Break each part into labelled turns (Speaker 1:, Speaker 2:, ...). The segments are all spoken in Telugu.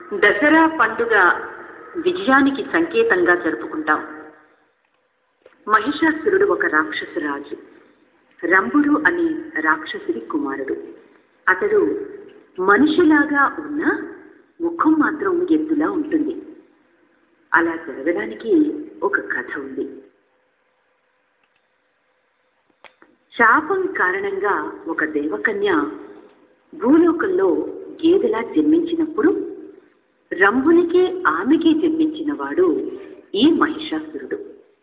Speaker 1: దసరా పండుగ విజయానికి సంకేతంగా జరుపుకుంటాం మహిషాసురుడు ఒక రాక్షసు రాజు రంభుడు అనే రాక్షసుడి కుమారుడు అతడు మనిషిలాగా ఉన్న ముఖం మాత్రం ఎద్దులా ఉంటుంది అలా జరగడానికి ఒక కథ ఉంది శాపం కారణంగా ఒక దేవకన్య భూలోకంలో గేదెలా జన్మించినప్పుడు రంభునికే ఆమెకే జన్మించిన వాడు ఈ మహిషాసురుడు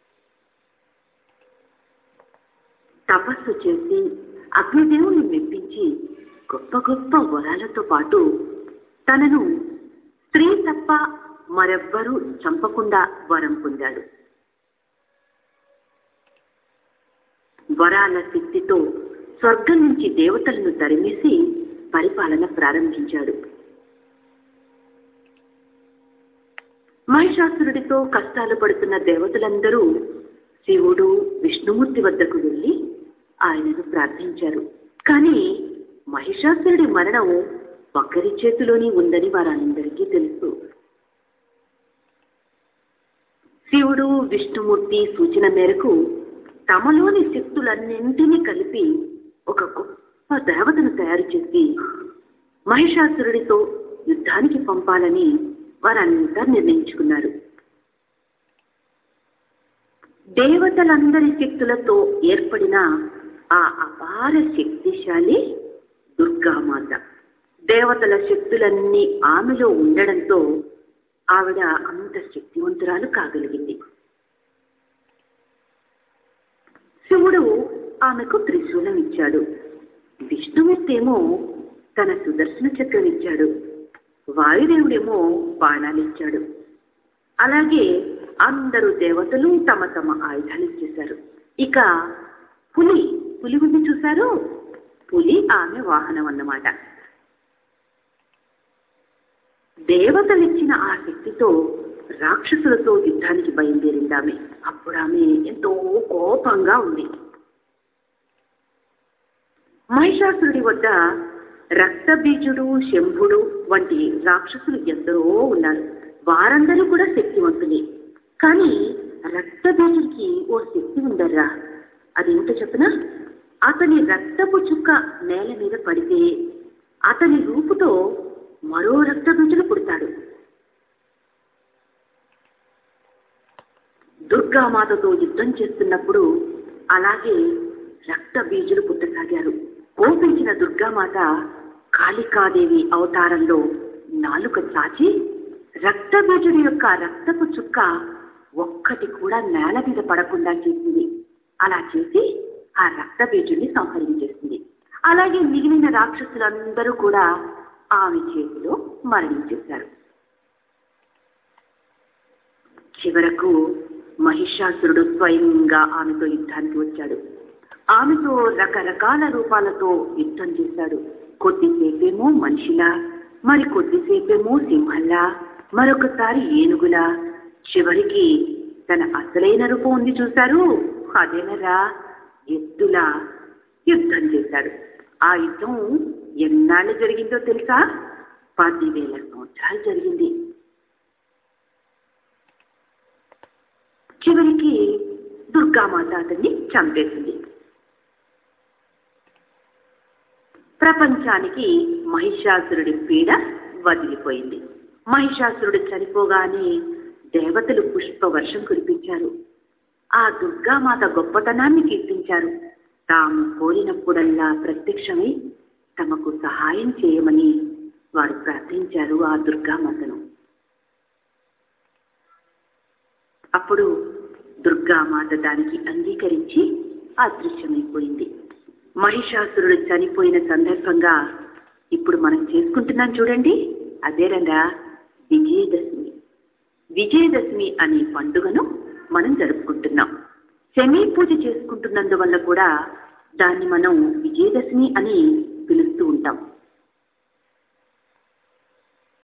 Speaker 1: తపస్సు చేసి అగ్నిదేవుని మెప్పించి గొప్ప గొప్ప వరాలతో పాటు తనను స్త్రీ తప్ప మరెవ్వరూ చంపకుండా వరం పొందాడు వరాల శక్తితో స్వర్గం నుంచి దేవతలను తరిమేసి పరిపాలన ప్రారంభించాడు మహిషాసురుడితో కష్టాలు పడుతున్న దేవతలందరూ శివుడు విష్ణుమూర్తి వద్దకు వెళ్ళి ఆయనను ప్రార్థించారు కానీ మహిషాసురుడి మరణం ఒక్కరి చేతిలోనే ఉందని వారందరికీ తెలుసు శివుడు విష్ణుమూర్తి సూచన మేరకు తమలోని శక్తులన్నింటినీ కలిపి ఒక గొప్ప దేవతను తయారు చేసి మహిషాసురుడితో యుద్ధానికి పంపాలని వారంతా నిర్ణయించుకున్నారు దేవతలందరి శక్తులతో ఏర్పడిన ఆ అపార శక్తిశాలి దుర్గామాత దేవతల శక్తులన్నీ ఆమెలో ఉండడంతో ఆవిడ అంత శక్తివంతురాలు కాగలిగింది శివుడు ఆమెకు త్రిశూలం ఇచ్చాడు విష్ణుమూర్తి ఏమో తన సుదర్శన చక్రం ఇచ్చాడు వాయుదేవుడేమో బాణాలు ఇచ్చాడు అలాగే అందరూ దేవతలు తమ తమ ఆయుధాలు ఇచ్చేశారు ఇక పులి పులి ఉంది చూశారు పులి ఆమె వాహనం అన్నమాట దేవతలిచ్చిన ఆ శక్తితో రాక్షసులతో యుద్ధానికి బయలుదేరింది ఆమె అప్పుడు ఆమె ఎంతో కోపంగా ఉంది మహిషాసురుడి వద్ద రక్తబీజుడు శంభుడు వంటి రాక్షసులు ఎందరో ఉన్నారు వారందరూ కూడా శక్తివంతులే కానీ రక్తబీజుడికి ఓ శక్తి ఉందర్రా అదేమిటో చెప్పనా అతని రక్తపు చుక్క నేల మీద పడితే అతని రూపుతో మరో రక్తబీజుడు పుడతాడు దుర్గామాతతో యుద్ధం చేస్తున్నప్పుడు అలాగే రక్త బీజులు పుట్టసాగారు కోపించిన దుర్గామాత కాళికాదేవి అవతారంలో నాలుక చాచి రక్త బీజుడి యొక్క రక్తపు చుక్క ఒక్కటి కూడా నేల మీద పడకుండా చేసింది అలా చేసి ఆ రక్త బీజుడిని సంహరించేసింది అలాగే మిగిలిన రాక్షసులందరూ కూడా ఆమె చేతిలో మరణించేశారు చివరకు మహిషాసురుడు స్వయంగా ఆమెతో యుద్ధానికి వచ్చాడు ఆమెతో రకరకాల రూపాలతో యుద్ధం చేశాడు కొద్దిసేపేమో మనిషిలా మరి కొద్దిసేపేమో సింహంలా మరొకసారి ఏనుగులా చివరికి తన అసలైన రూపం ఉంది చూశారు అదేనరా ఎత్తులా యుద్ధం చేశాడు ఆ యుద్ధం ఎన్నాళ్ళు జరిగిందో తెలుసా పదివేల సంవత్సరాలు జరిగింది చివరికి దుర్గామాత అతన్ని చంపేసింది ప్రపంచానికి మహిషాసురుడి పీడ వదిలిపోయింది మహిషాసురుడు చనిపోగానే దేవతలు పుష్ప వర్షం కురిపించారు ఆ దుర్గామాత గొప్పతనాన్ని కీర్తించారు తాము కోరినప్పుడల్లా ప్రత్యక్షమై తమకు సహాయం చేయమని వారు ప్రార్థించారు ఆ దుర్గామాతను అప్పుడు దుర్గామాత దానికి అంగీకరించి అదృశ్యమైపోయింది మహిషాసురుడు చనిపోయిన సందర్భంగా ఇప్పుడు మనం చేసుకుంటున్నాం చూడండి అదేరంగా విజయదశమి విజయదశమి అనే పండుగను మనం జరుపుకుంటున్నాం శమీ పూజ చేసుకుంటున్నందువల్ల కూడా దాన్ని మనం విజయదశమి అని